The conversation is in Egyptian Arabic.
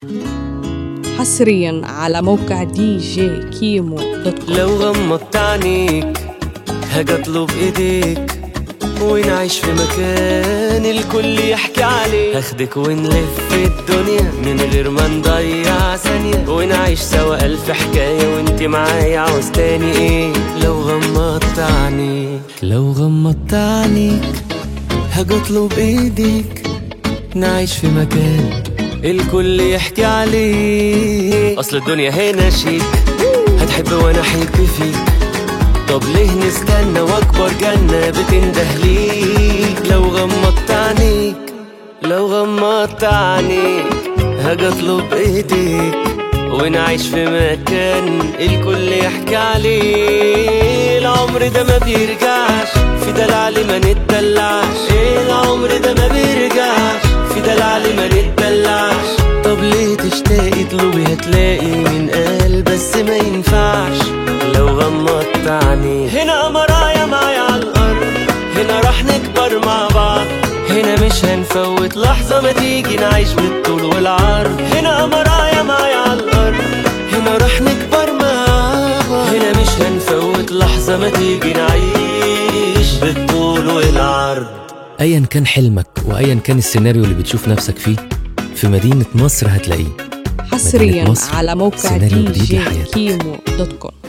حصريا على موقع دي جي كيمو دوت كوم لو غمضت عينيك هاجي اطلب ايديك ونعيش في مكان الكل يحكي عليه هاخدك ونلف الدنيا من غير ما نضيع ثانية ونعيش سوا ألف حكاية وانت معايا عاوز تاني ايه لو غمضت عينيك لو غمضت عينيك هاجي اطلب ايديك نعيش في مكان الكل يحكي عليه اصل الدنيا هنا شيك هتحب وانا احب فيك طب ليه نستنى واكبر جنة بتنده ليك لو غمضت عينيك لو غمضت عينيك هاجي اطلب ايديك ونعيش في مكان الكل يحكي عليه العمر ده ما بيرجعش في دلع اللي ما نتدلعش العمر ده ما بيرجعش في دلع اللي ما نتدلعش طب ليه تشتاقي اطلبي هتلاقي من قلب بس ما ينفعش لو غمضت عينيك هنا مرايا معايا على الارض هنا راح نكبر مع بعض هنا مش هنفوت لحظة ما تيجي نعيش بالطول والعرض هنا مرايا معايا على الارض هنا راح نكبر مع بعض هنا مش هنفوت لحظة ما تيجي نعيش بالطول والعرض ايا كان حلمك وايا كان السيناريو اللي بتشوف نفسك فيه في مدينة مصر هتلاقيه حصريا مصر. على موقع سيناريو دي جديد جي لحياتك. كيمو دوت كوم